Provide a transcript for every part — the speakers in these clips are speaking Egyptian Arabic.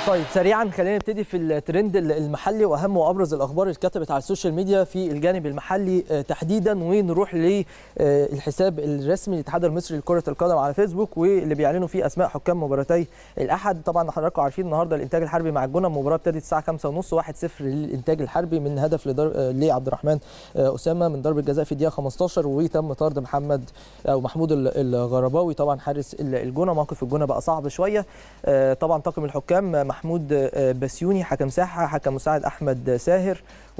طيب سريعا خلينا نبتدي في الترند المحلي واهم وابرز الاخبار اللي اتكتبت على السوشيال ميديا في الجانب المحلي تحديدا ونروح للحساب الرسمي للاتحاد المصري لكره القدم على فيسبوك واللي بيعلنوا فيه اسماء حكام مباراتي الاحد طبعا حضراتكم عارفين النهارده الانتاج الحربي مع الجونه المباراه ابتدت الساعه 5:30 1-0 للانتاج الحربي من هدف لدر... لعبد الرحمن اسامه من ضربه جزاء في الدقيقه 15 وتم طرد محمد او محمود الغرباوي طبعا حارس الجونه موقف الجونه بقى صعب شويه طبعا طاقم الحكام محمود بسيوني حكم ساحه حكم مساعد احمد ساهر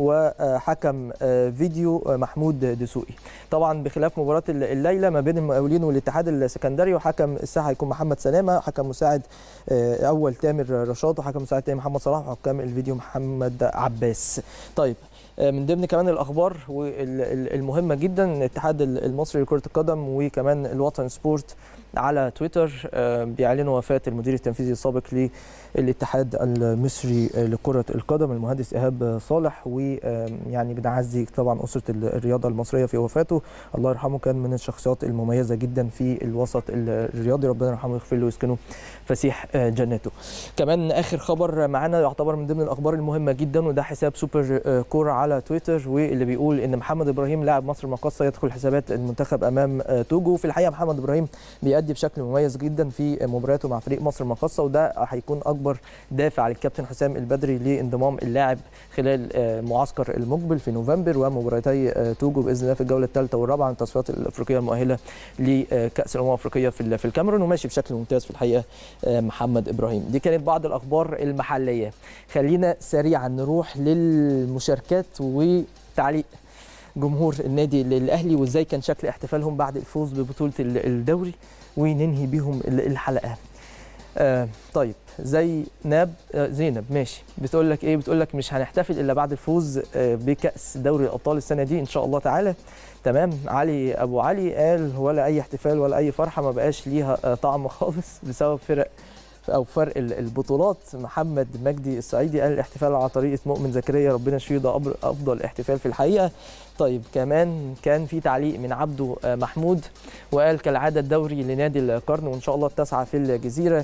وحكم فيديو محمود دسوقي طبعا بخلاف مباراه الليله ما بين المقاولين والاتحاد السكندري وحكم الساحه هيكون محمد سلامه حكم مساعد اول تامر رشاد وحكم مساعد تاني محمد صلاح وحكام الفيديو محمد عباس طيب من ضمن كمان الاخبار المهمه جدا الاتحاد المصري لكره القدم وكمان الوطن سبورت على تويتر بيعلنوا وفاه المدير التنفيذي السابق للاتحاد المصري لكره القدم المهندس ايهاب صالح ويعني بنعزي طبعا اسره الرياضه المصريه في وفاته الله يرحمه كان من الشخصيات المميزه جدا في الوسط الرياضي ربنا يرحمه ويغفر له ويسكنه فسيح جنته كمان اخر خبر معانا يعتبر من ضمن الاخبار المهمه جدا وده حساب سوبر كوره على تويتر واللي بيقول ان محمد ابراهيم لاعب مصر المقاصه يدخل حسابات المنتخب امام توجو في الحقيقه محمد ابراهيم بيأدي بشكل مميز جدا في مبارياته مع فريق مصر المقاصه وده هيكون اكبر دافع للكابتن حسام البدري لانضمام اللاعب خلال معسكر المقبل في نوفمبر ومباراتي توجو باذن الله في الجوله الثالثه والرابعه من التصفيات الافريقيه المؤهله لكاس الامم الافريقيه في الكاميرون وماشي بشكل ممتاز في الحقيقه محمد ابراهيم دي كانت بعض الاخبار المحليه خلينا سريعا نروح للمشاركات وتعليق جمهور النادي الاهلي وازاي كان شكل احتفالهم بعد الفوز ببطوله الدوري وننهي بيهم الحلقه آه طيب زي ناب آه زينب ماشي بتقول لك ايه بتقول لك مش هنحتفل الا بعد الفوز آه بكاس دوري الابطال السنه دي ان شاء الله تعالى تمام علي ابو علي قال ولا اي احتفال ولا اي فرحه ما بقاش ليها طعم خالص بسبب فرق او فرق البطولات محمد مجدي السعيدي قال الاحتفال على طريقه مؤمن زكريا ربنا يشفيه ده افضل احتفال في الحقيقه طيب كمان كان في تعليق من عبده محمود وقال كالعاده الدوري لنادي القرن وان شاء الله التاسعه في الجزيره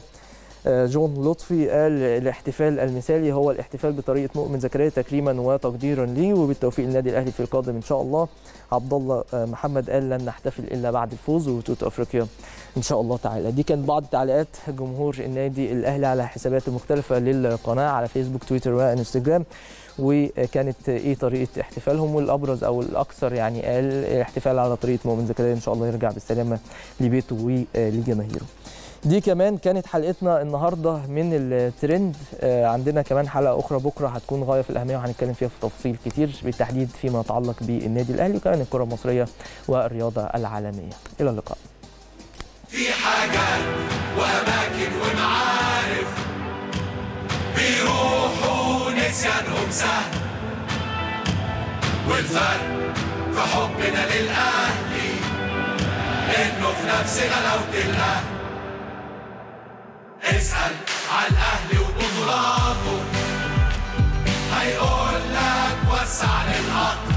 جون لطفي قال الاحتفال المثالي هو الاحتفال بطريقه مؤمن زكريا تكريما وتقديرا ليه وبالتوفيق للنادي الاهلي في القادم ان شاء الله عبد الله محمد قال لن نحتفل الا بعد الفوز وبطوله افريقيا ان شاء الله تعالى دي كانت بعض تعليقات جمهور النادي الاهلي على حسابات مختلفه للقناه على فيسبوك تويتر وانستجرام وكانت ايه طريقه احتفالهم والابرز او الاكثر يعني قال الاحتفال على طريقه مؤمن زكريا ان شاء الله يرجع بالسلامه لبيته ولجماهيره دي كمان كانت حلقتنا النهارده من الترند عندنا كمان حلقه اخرى بكره هتكون غايه في الاهميه وهنتكلم فيها في تفاصيل كتير بالتحديد فيما يتعلق بالنادي الاهلي وكمان الكره المصريه والرياضه العالميه الى اللقاء في حاجات واماكن ومعارف بيروحوا نسيانهم سهل والفرق في حبنا للاهلي انه في نفس غلاوه الاهلي اسأل على الأهلي وبطولاته هيقول لك وسع للقطر